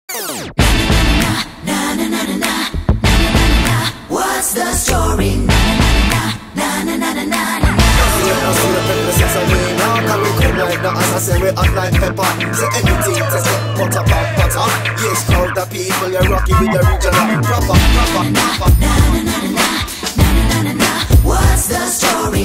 What's the story? Say we hot like pepper Say anything to say butter pop butter Yes, crowd the people You're rocking with the original Proper, proper, proper What's the story?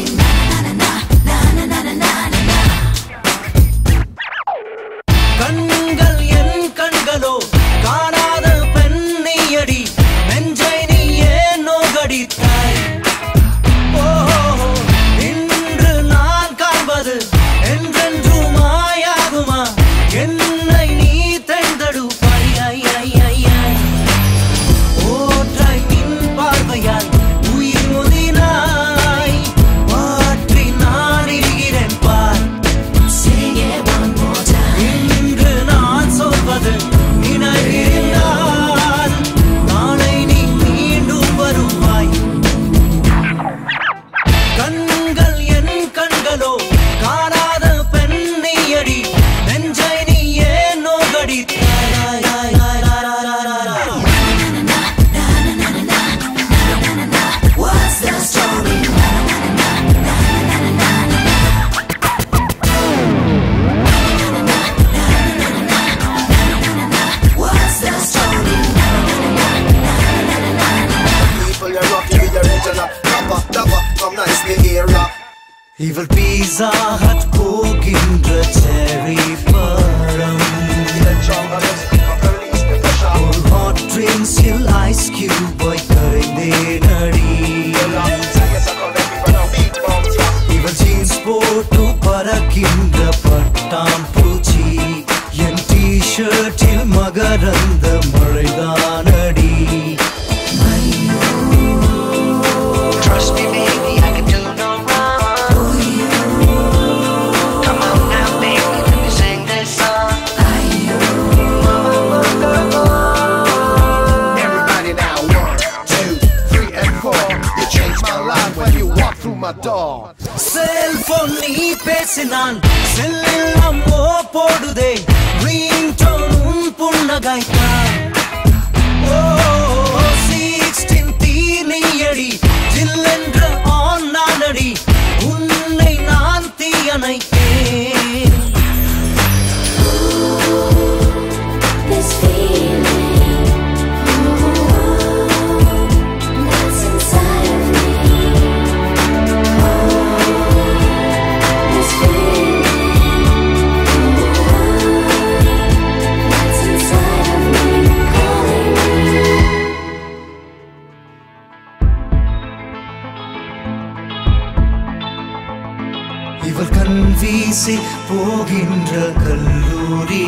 கண்கள் என் கண்களோ காணாத பெண்ணியடி நெஞ்சை நீ ஏன் நோகடித்தாய் ஓ இன்று நான் காண்பது என்றென்றும் மாயாகுமா என்னை நீ தெண்டடுப்பாய் ஐ, ஐ, ஐ, ஐ. ஓற்றை நின் பார்வையால் உயிர் முதினாய் மாற்றி நான் இருக்கிறேன் பார் Sing it one more time. இன்று நான் சொல்வது நினைவிருந்தால் நாளை நீ மீண்டும் வருவாய் கண்கள் என் கண்களோ காணாத பெண்ணியடி நெஞ்சை நீ ஏன் நோகடித்தாய் What's the story? What's the story? People you're rocking with the original Proper, proper, come nicely here rock இவள் பீஸா ஹட் போகின்ற செரி பழம் ஒரு ஹாட் ட்ரிங்க்ஸில் ஐஸ் கியூபை கரைந்தேனடி இவள் ஜீன்ஸ் போட்டு பறக்கின்ற பட்டாம் பூச்சி என் டிஷர்ட்டில் மகரந்த மழைதானடி Trust me, baby, I can do no wrong. Come on now, baby, let me sing this song. Everybody now, one, two, three, and four. You changed my life when you walked through my door. Cellphone நீ பேசினான் செல்லெல்லாம் ஓ போடுதே ringtone உன் புன்னகைத்தான் ஓ sixteen தீனியடி ஜில்லென்ற ஆன் நானடி உன்னை நான் தீயணைத்தேன் This feeling, that's inside of me. This feeling, that's inside of me, calling me. இவள் கண் வீசி போகின்ற கல்லூரி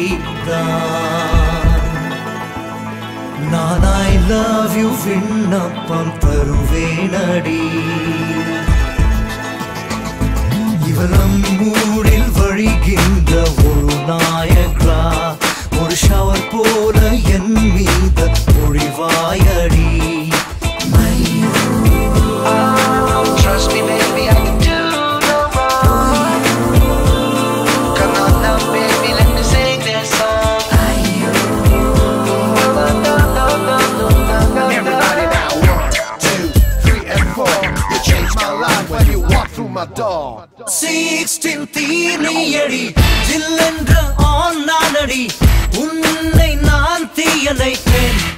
நான் ஐ லவ் யூ விண்ணப்பம் தருவேனடி இவள் நம்மூரில் வழிகின்ற ஒரு நாயக்ரா ஒரு ஷவர் போல என் மீது பொழிவாயடி Trust me, baby, I can do no wrong. Come on now, baby, let me sing this song. Everybody now, one, two, three, and four. You changed my life when you walked through my door. Sixteen தீனியடி ஜில்லென்ற ஆன் நானடி உன்னை நான் தீயணைத்தேன்